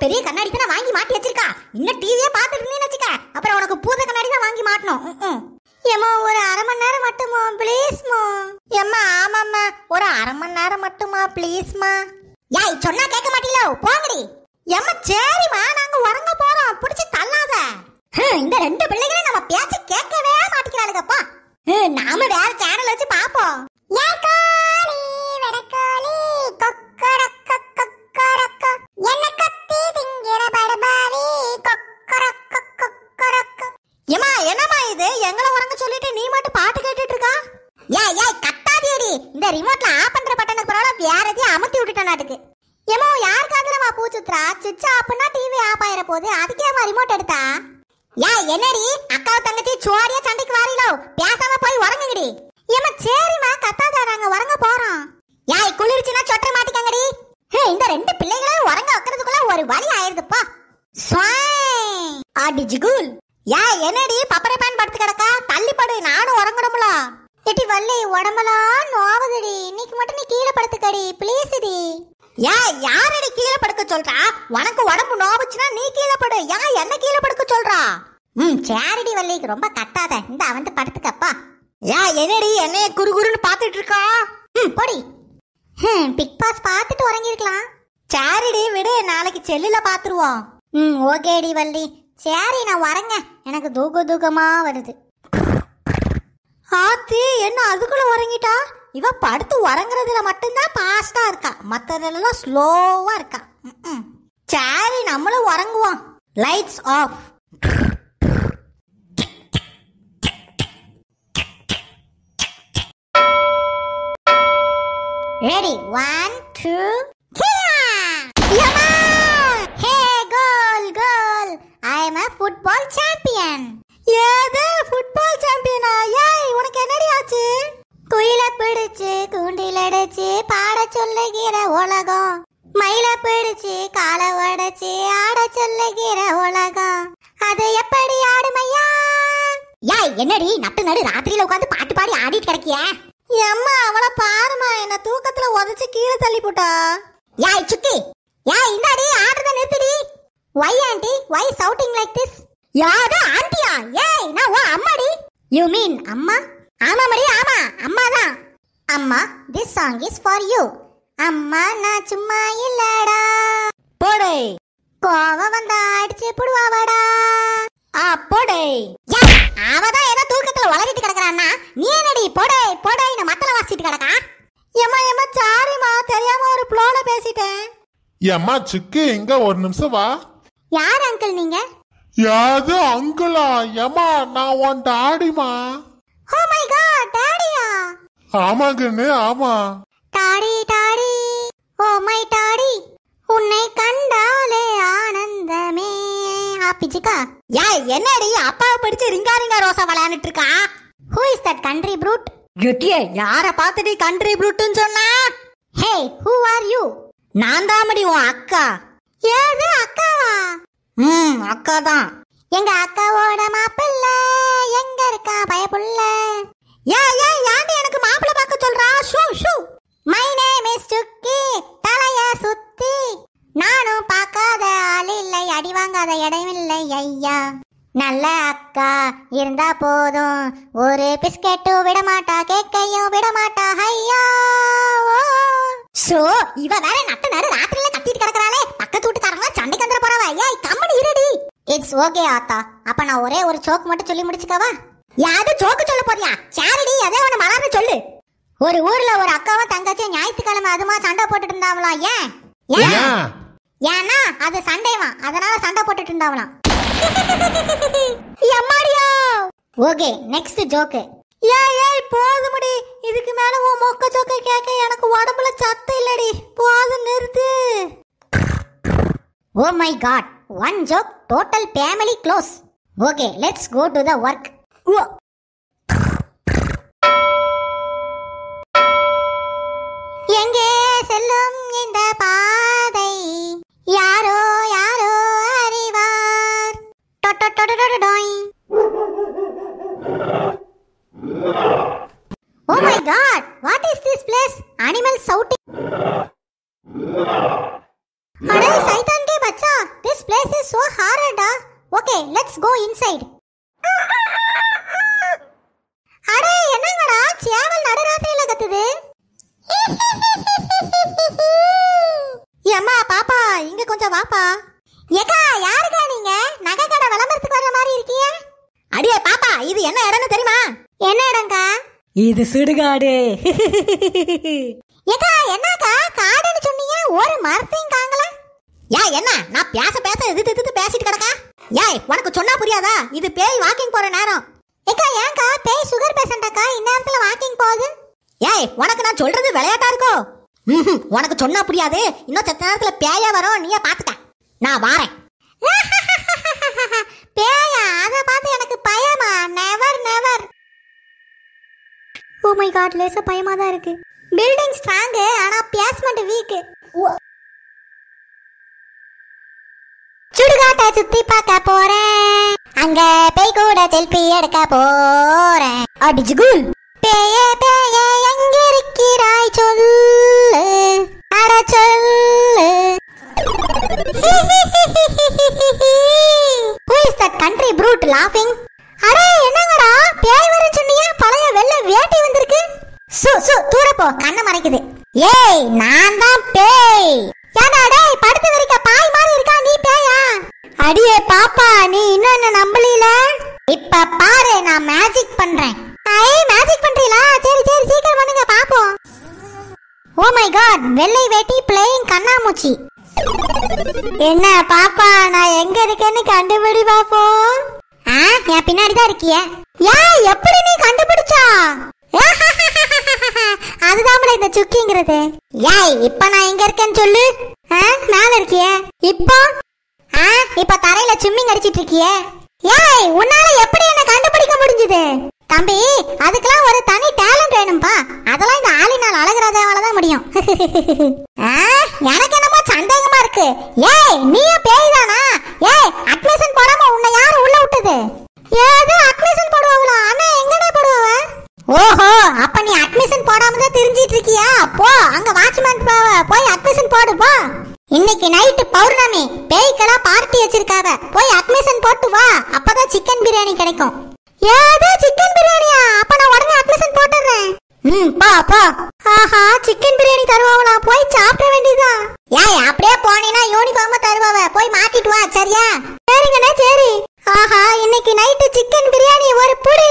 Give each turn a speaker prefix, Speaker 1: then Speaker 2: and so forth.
Speaker 1: பெரிய கண்ணாடி தானே வாங்கி மாட்டி வச்சிருக்கா இன்னும் டிவியே பார்த்துட்டு இருந்தேன்னு வச்சுக்க அப்புறம் உனக்கு பூத கண்ணாடி தான் வாங்கி மாட்டணும் ம்ம். ஏம்மா ஒரு அரை மணி நேரம் மட்டுமா ப்ளீஸ்மா ஏம்மா ஆமாம்மா ஒரு அரை மணி நேரம் மட்டுமா ப்ளீஸ்மா யாய் சொன்னா கேட்க மாட்டீங்களோ போங்கடி ஏம்மா சரிம்மா நாங்க உறங்க போறோம் பிடிச்சி தள்ளாத ஹம், இந்த ரெண்டு பிள்ளைகளும் நம்ம பேச்சு கேட்கவே மாட்டேங்கிறாளுங்கப்பா ஹம், நாம வேற சேனல் வச்சு பாப்போம் ஏமா என்னம்மா இது எங்களை உறங்க சொல்லிட்டு நீ மட்டும் பாட்டு கேட்டுட்டு இருக்கா ஏய் ஏய் கத்தாதியடி இந்த ரிமோட்ல ஆஃப் பண்ற பட்டனுக்கு பரவாயில்ல வேற எதையும் அமுத்தி விட்டுட்டேன் நாட்டுக்கு ஏமா யாருக்காகலமா பூச்சுத்ரா சுவிட்ச் ஆஃப்னா டிவி ஆஃப் ஆயிர போது அதுக்கேமா ரிமோட் எடுத்தா ஏய் என்னடி அக்காவும் தங்கச்சி சுவாரியா சண்டைக்கு வாரீங்களோ பேசாம போய் உறங்குங்கடி ஏமா சரிம்மா கத்தாத நாங்க உறங்க போறோம் ஏய் குளிர்ச்சினா சொட்ட மாட்டிக்கங்கடி ஹே, இந்த ரெண்டு பிள்ளைகளும் உறங்க வைக்கிறதுக்குள்ள ஒரு வழி ஆயிருதுப்பா ஸ்வாய் ஆடி ஜிகுல் யா என்னடி பப்பரை பேன் படுத்து கிடக்கா தள்ளி படு நானும் உறங்கணும்ல எட்டி வள்ளி உடம்பெல்லாம் நோவுதுடி இன்னைக்கு மட்டும் நீ கீழே படுத்துக்கடி ப்ளீஸ் டி யா யாரடி கீழே படுக்க சொல்றா உனக்கு உடம்பு நோவுச்சுன்னா நீ கீழே படு யா என்ன கீழே படுக்க சொல்றா ம் சேரிடி வள்ளி ரொம்ப கத்தாத இந்த வந்து படுத்துக்கப்பா யா என்னடி என்னைய குறுகுறுன்னு பார்த்துட்டு இருக்கா ம் பொடி ஹம், பிக் பாஸ் பார்த்துட்டு உறங்கிருக்கலாம் சரிடி விடு நாளைக்கு செல்லுல பாத்துருவோம் ம் ஓகேடி வள்ளி சரி நான் வரேங்க எனக்கு தூக்க தூக்கமா வருது ஆத்தி என்ன அதுக்குள்ள உறங்கிட்டா இவ படுத்து உறங்குறதுல மட்டும்தான் பாஸ்டா இருக்கா மத்ததுலாம் ஸ்லோவா இருக்கா ம்ம். சரி நம்மளும் உறங்குவோம் lights off Ready? One, two, Yama! Hey, girl, girl! I am a football champion. ஏது ஃபுட்பால் சாம்பியனா ஏய் உனக்கு என்னடி ஆச்சு குயில பிடிச்சு கூண்டில் அடைச்சு பாட சொல்லுகிற உலகம் மயில பிடிச்சு காலை உடைச்சு ஆட சொல்லுகிற உலகம் அது எப்படி ஆடுமையா ஏய் என்னடி நட்டு நடு ராத்திரியில உட்காந்து பாட்டு பாடி ஆடிட்டு கிடக்கிய அம்மா அவளை பாருமா என்ன தூக்கத்துல உதச்சு கீழே தள்ளி போட்டா யாய் சுக்கி யாய் இந்தாடி ஆடுறத நிறுத்துடி why aunty why shouting like this யாரு ஆண்டியா ஏய் நான் உன் அம்மாடி யூ மீன் அம்மா ஆமா மடி ஆமா அம்மா தான் அம்மா this song is for you அம்மா நான் சும்மா இல்லடா போடே கோவம் வந்தா அடிச்சு புடுவாவாடா ஆ போடே யா அவதான் ஏதோ தூக்கத்துல உளறிட்டு கிடக்குறான்னா நீ என்னடி போடே போடே நான் மத்தல வாசிட்டு கிடக்கா ஏமா ஏமா சாரிமா தெரியாம ஒரு ப்ளோல பேசிட்டேன்
Speaker 2: ஏம்மா சுக்கு எங்க ஒரு நிமிஷம் வா
Speaker 1: யார் அங்கிள் நீங்க
Speaker 2: யாது அங்குலா ஏம்மா நான் உன் டாடிமா
Speaker 1: ஓ மை காட் டாடியா
Speaker 2: ஆமாங்கன்னு ஆமா
Speaker 1: daddy daddy oh my daddy உன்னை கண்டாலே ஆனந்தமே ஆப்பிச்சுக்கா யா என்னடி அப்பாவை படிச்சு ரிங்கா ரிங்கா ரோசா விளையாண்டுட்டு இருக்கா who is that country fruit கெட்டியே யார பார்த்துட்டு கண்ட்ரி ப்ரூட்னு சொன்னா ஹே ஹூ ஆர் யூ நான் தாமடி உன் அக்கா ஏது அக்காவா ம் அக்கா தான் எங்க அக்காவோட மாப்பிள்ள எங்க இருக்கா பயப்புள்ள ஏ ஏ யாண்டி எனக்கு மாப்பிள்ள பார்க்க சொல்றா shoo shoo my name is Chukki தலைய சுத்தி நானும் பார்க்காத ஆள் இல்லை அடி வாங்காத இடம் இல்லை ஐயா நல்ல அக்கா இருந்தா போதும் ஒரு பிஸ்கெட்டும் விட மாட்டா கேக்கையும் விட மாட்டா ஐயா ஷோ இவ வேற நட்டு நடு ராத்திரில கத்திட்டு கிடக்குறாளே பக்கத்து வீட்டுக்காரங்க சண்டைக்கு வந்துட போறவ ஏய் கம்மனி இருடி இட்ஸ் ஓகே ஆத்தா அப்ப நான் ஒரே ஒரு சோக்கு மட்டும் சொல்லி முடிச்சுக்கவா யாது சோக்கு சொல்ல போறியா சாரிடி அதே ஒண்ணு மலர்னு சொல்லு ஒரு ஊர்ல ஒரு அக்காவும் தங்கச்சியும் ஞாயிற்றுக்கிழமை அதுமா சண்டை போட்டுட்டு இருந்தாவலாம் ஏன் ஏன்
Speaker 2: ஏன்
Speaker 1: ஏன்னா அது சண்டைவா அதனால சண்டை போட்டுட்டு இருந்தாவலாம் எம்மாடியா ஓகே நெக்ஸ்ட் ஜோக்கு ஏய் ஏய் போதுமுடி இதுக்கு மேல உன் மொக்க ஜோக்க கேட்க எனக்கு உடம்புல சத்து இல்லடி போதும் நிறுத்து oh my God one joke total family close okay let's go to the work எங்கே செல்லும் இந்த பாதை யாரோ யாரோ அறிவார் டொட்டொட்டொட்டொட்டொடொய். Oh my god, what is this place? Animal shouting. अरे शैतान के बच्चा ஏக்கா யாருக்கா நீங்க நகை கடை விளம்பரத்துக்கு வர்ற மாதிரி இருக்கீங்க அடியே பாப்பா இது என்ன இடம்னு தெரியுமா என்ன இடம்க்கா
Speaker 3: இது சுடுகாடு
Speaker 1: ஏக்கா என்னக்கா காடுன்னு சொன்னீங்க ஒரு மரத்தையும் காங்கல யா என்ன நான் பேச பேச இது இது பேசிட்டு கிடக்கா ஏய் உனக்கு சொன்னா புரியாதா இது பேய் வாக்கிங் போற நேரம் ஏக்கா ஏன்க்கா பேய் சுகர் பேஷண்டாக்கா இந்நேரத்துல வாக்கிங் போகுது ஏய் உனக்கு நான் சொல்றது விளையாட்டா இருக்கோ ம்ஹும், உனக்கு சொன்னா புரியாது இன்னும் செத்த நேரத்துல பேயா வரும் நீயே பாத்துக்க நான் வாரேன் பேயா அத பார்த்து எனக்கு பயமா never never oh my God லேசா பயமா தான் இருக்கு பில்டிங் ஸ்ட்ராங் ஆனா பிளேஸ்மெண்ட் வீக் சுடுகாட்டை சுத்தி பார்க்க போறேன் அங்க பேய் கூட செல்ஃபி எடுக்க போறேன் அடிஜுகுல் பேயே பேயே எங்க இருக்கிறாய் சொல்லு அட சொல்லு Who is that country brute laughing? அடே என்னங்கடா பேய் வர சொன்னீங்க பழைய வெள்ளை வேட்டி வந்திருக்கு சு சு தூர போ கண்ணை மறைக்குது ஏய் நான் தான் பேய் ஏடா டேய் படுத்து வரைக்க பாய் மாதிரி இருக்கா நீ பேயா அடியே பாப்பா நீ இன்னும் என்ன நம்பலீல இப்ப பாரு நான் மேஜிக் பண்றேன் ஐ மேஜிக் பண்றீங்களா சரி சரி சீக்கிரம் பண்ணுங்க பாப்போம் ஓ மை காட் வெள்ளை வேட்டி பிளேயிங் கண்ணாமூச்சி என்ன பாப்பா நான் எங்க இருக்கேன்னு கண்டுபிடி பாப்போம் ஆ என் பின்னாடி தான் இருக்கிய ஏன் எப்படி நீ கண்டுபிடிச்சா அதுதான் இந்த சுக்கிங்கிறது ஏய் இப்ப நான் எங்க இருக்கேன்னு சொல்லு ஆ, மேல இருக்கிய இப்போ ஆ இப்ப தரையில ஸ்விம்மிங் அடிச்சிட்டு இருக்கிய ஏய் உன்னால எப்படி என்ன கண்டுபிடிக்க முடிஞ்சது தம்பி அதுக்கெல்லாம் ஒரு தனி டேலண்ட் வேணும்பா அதெல்லாம் இந்த ஆளினால் அழகுறதால தான் முடியும் ஆ, எனக்கு என்னமோ சந்தேகமா இருக்கு ஏய் நீயும் பேய் தானா ஏய் அட்மிஷன் போடாம உன்னை யாரு உள்ள விட்டது ஏது அட்மிஷன் போடுவாங்களா அண்ணா எங்கடே போடுவ ஓஹோ அப்ப நீ அட்மிஷன் போடாம தான் தெரிஞ்சிட்டு இருக்கியா போ அங்க வாட்ச்மேன் போய் அட்மிஷன் போடு போ இன்னைக்கு நைட்டு பௌர்ணமி பேய்க்கெல்லாம் பார்ட்டி வச்சிருக்காங்க போய் அட்மிஷன் போட்டு வா அப்பதான் சிக்கன் பிரியாணி கிடைக்கும் ஏதோ சிக்கன் பிரியாணியா அப்ப நான் உடனே அட்மிஷன் போட்டுறேன் ம் பா பா ஆஹா சிக்கன் பிரியாணி தருவாங்களா போய் சாப்பிட வேண்டியதா ஏய் அப்படியே போனீனா யூனிஃபார்ம் தருவாவ போய் மாட்டிட்டு வா சரியா சரிங்கண்ணே சரி ஆஹா இன்னைக்கு நைட்டு சிக்கன் பிரியாணி ஒரு புடி